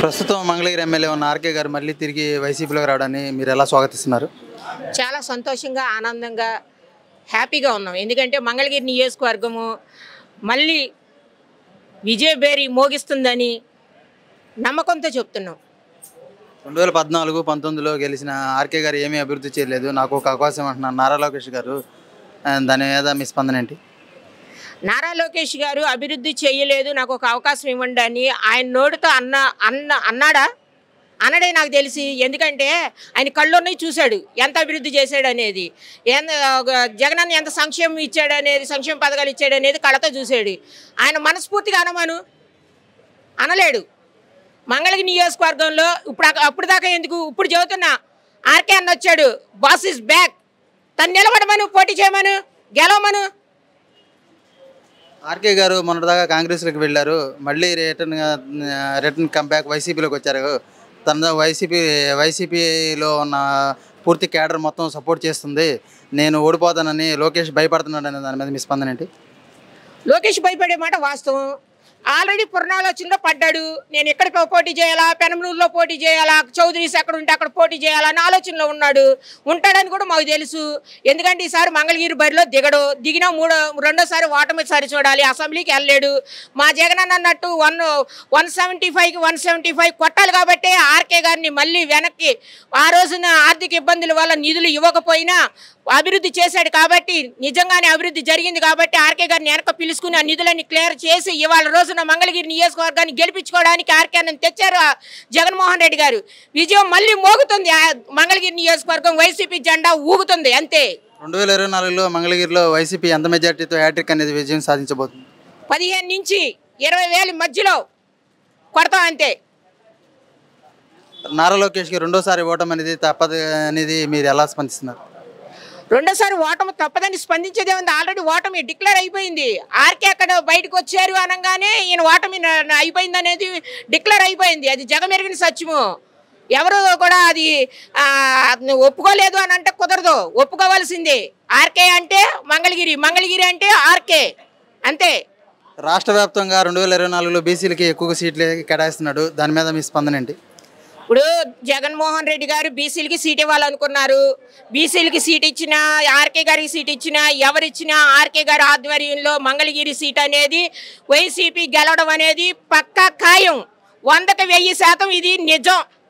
ప్రస్తుతం మంగళగిరి ఎమ్మెల్యే ఉన్న ఆర్కే గారు మళ్ళీ తిరిగి వైసీపీలోకి రావడాన్ని మీరు ఎలా స్వాగతిస్తున్నారు చాలా సంతోషంగా ఆనందంగా హ్యాపీగా ఉన్నాం ఎందుకంటే మంగళగిరి నియోజకవర్గము మళ్ళీ విజయబేరి మోగిస్తుందని నమ్మకంతో చెప్తున్నాం రెండు వేల పద్నాలుగు పంతొమ్మిదిలో గెలిచిన ఆర్కే గారు ఏమీ అభివృద్ధి చేయలేదు నాకు ఒక అవకాశం అంటున్నారు నారా లోకేష్ గారు ఆ, దాని మీద మీ స్పందన ఏంటి నారా లోకేష్ గారు అభివృద్ధి చేయలేదు నాకు ఒక అవకాశం ఇవ్వండి అని ఆయన నోటితో అన్న అన్న అన్నాడా అనడే నాకు తెలిసి ఎందుకంటే ఆయన కళ్ళున్నవి చూశాడు ఎంత అభివృద్ధి చేశాడు అనేది ఎంత జగనన్న ఎంత సంక్షేమం ఇచ్చాడు అనేది సంక్షేమ పథకాలు ఇచ్చాడు అనేది కళ్ళతో చూశాడు ఆయన మనస్ఫూర్తిగా అనమను అనలేడు మంగళగిరి నియోజకవర్గంలో ఇప్పుడు దాకా- అప్పుడు దాకా ఎందుకు ఇప్పుడు చెబుతున్నా ఆర్కే అన్న వచ్చాడు బాస్ ఇస్ బ్యాక్ తను నిలబడమను పోటీ చేయమను గెలవమను ఆర్కే గారు మొన్నటిదాకా కాంగ్రెస్లోకి వెళ్ళారు మళ్ళీ రిటర్న్ రిటర్న్ కంబ్యాక్ వైసీపీలోకి వచ్చారు తన వైసీపీ వైసీపీలో ఉన్న పూర్తి క్యాడర్ మొత్తం సపోర్ట్ చేస్తుంది నేను ఓడిపోతానని లోకేష్ భయపడుతున్నాడు అనే దాని మీద మీ స్పందన ఏంటి లోకేష్ భయపడే మాట వాస్తవం ఆల్రెడీ పునరాలోచనలో పడ్డాడు నేను ఎక్కడ పో- పోటీ చేయాలా పెనమలూరులో పోటీ చేయాలా చౌదరీస్ ఎక్కడ ఉంటే అక్కడ పోటీ చేయాలా అని ఆలోచనలో ఉన్నాడు ఉంటాడని కూడా మాకు తెలుసు ఎందుకంటే ఈసారి మంగళగిరి బరిలో దిగడు దిగినా మూడో రెండోసారి ఓటమి సరి చూడాలి అసెంబ్లీకి వెళ్ళలేడు మా జగన్ అన్న అన్నట్టు వన్ వన్ సెవెంటీ ఫైవ్కి వన్ సెవెంటీ ఫైవ్ కొట్టాలి కాబట్టి ఆర్కే గారిని మళ్ళీ వెనక్కి ఆ రోజున ఆర్థిక ఇబ్బందుల వల్ల నిధులు ఇవ్వకపోయినా అభివృద్ధి చేశాడు కాబట్టి నిజంగానే అభివృద్ధి జరిగింది కాబట్టి ఆర్కే గారిని వెనక పిలుచుకుని ఆ నిధులన్నీ క్లియర్ చేసి ఇవాళ రోజున మంగళగిరి నియోజకవర్గాన్ని గెలిపించుకోవడానికి ఆర్కే అన్నని తెచ్చారు ఆ జగన్మోహన్ రెడ్డి గారు విజయం మళ్ళీ మోగుతుంది ఆ మంగళగిరి నియోజకవర్గం వైసీపీ జెండా ఊగుతుంది అంతే రెండు వేల ఇరవై నాలుగులో మంగళగిరిలో వైసీపీ ఎంత మెజార్టీతో హ్యాట్రిక్ అనేది విజయం సాధించబోతుంది పదిహేను నుంచి ఇరవై వేల మధ్యలో కొడతాం అంతే నారా లోకేష్కి రెండోసారి ఓటమి అనేది తప్పదు అనేది మీరు ఎలా స్పందిస్తున్నారు రెండోసారి ఓటమి తప్పదని స్పందించేదే ఉంది ఆల్రెడీ ఓటమి డిక్లేర్ అయిపోయింది ఆర్కే అక్కడ బయటకు వచ్చారు అనగానే ఈయన ఓటమి న- న- అయిపోయింది అనేది డిక్లేర్ అయిపోయింది అది జగమెరిగిన సత్యము ఎవరు కూడా అది ఆ, అది ఒప్పుకోలేదు అని అంటే కుదరదు ఒప్పుకోవాల్సిందే ఆర్కే అంటే మంగళగిరి మంగళగిరి అంటే ఆర్కే అంతే రాష్ట్ర వ్యాప్తంగా రెండు వేల ఇరవై నాలుగులో బీసీలకి ఎక్కువ సీట్లు కేటాయిస్తున్నాడు దాని మీద మీ స్పందన ఏంటి ఇప్పుడు జగన్మోహన్ రెడ్డి గారు బీసీలకి సీట్ ఇవ్వాలనుకున్నారు బీసీలకి సీట్ ఇచ్చినా ఆర్కే గారికి సీట్ ఇచ్చినా ఎవరిచ్చినా ఆర్కే గారి ఆధ్వర్యంలో మంగళగిరి సీట్ అనేది వైసీపీ గెలవడం అనేది పక్కా ఖాయం వందకి వెయ్యి శాతం ఇది నిజం